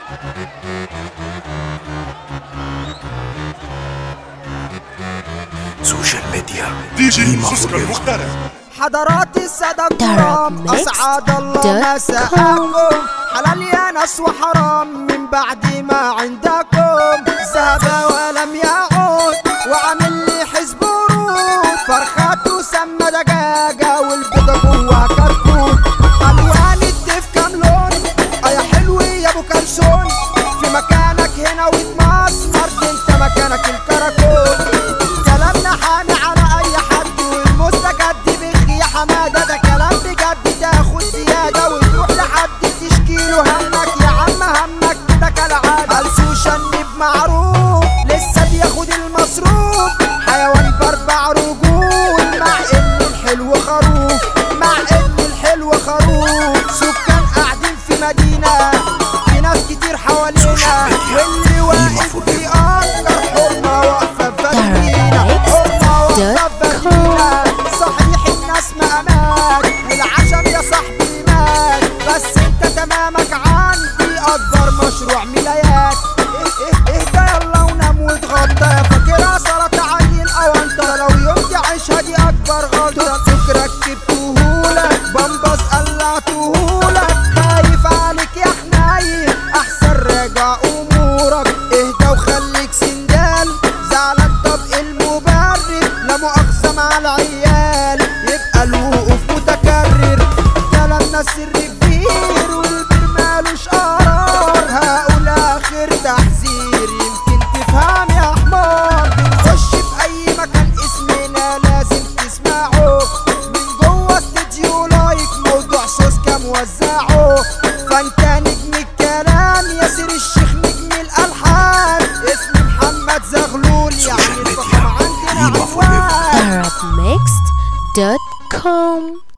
سوشيال ميديا دي جي ديما سوسكا فوريفر. المخترع حضرات السادة الكرام Mixed أسعد الله dot مساءكم حلال يا ناس وحرام من بعد ما عندكم ذهب ولم يعود وعامل لي حزب ورود فرخات وسمى دجاجة والبيضة جوا كركون ألوان الدف كام لون آه يا حلو يا أبو كلسون في مكانك هنا وتمسمر انت مكانك الكراكون كلامنا حامي على اي حد والمستجد بخي يا حماده ده كلام بجد تاخد زياده وتروح لحد تشكيله همك يا عم همك كده كالعاده السوشن بمعروف لسه بياخد المصروف حيوان باربع رجول مع ان الحلو خروف مع ان الحلو خروف سكان قاعدين في مدينه في ناس كتير حوالينا واللي واقف في اكتر حرمه واقفه في فاترينا حرمه واقفه في فاترينا صحيح الناس مقامات والعشم يا صاحبي مات بس انت تمامك عندي اكبر مشروع ملايات إيه إيه اهدى يلا ونام واتغطى يا فاكرها صلاة عين او انت لو يوم تعيشها دي اكبر غلطة توك ركبتهولك بمبس قلعتهولك خايف عليك يا حنين احسن راجع امورك اهدى وخليك سندال زعلان طب المبرر لا مؤاخذة مع العيال يبقى الوقوف متكرر كلامنا سر كبير والبير مالوش قرار هقول اخر تحذير يمكن تفهم يا حمار بنخش في اي مكان اسمنا لازم تسمعه من جوه استديو لايك موضوع سوسكا موزعه فانت نجم الكلام ياسر الشيخ نجم الالحان اسمي محمد زغلول يعني سوشيال ميديا الفخر عندنا ديما فوريفر. عنوان Arabmixed.com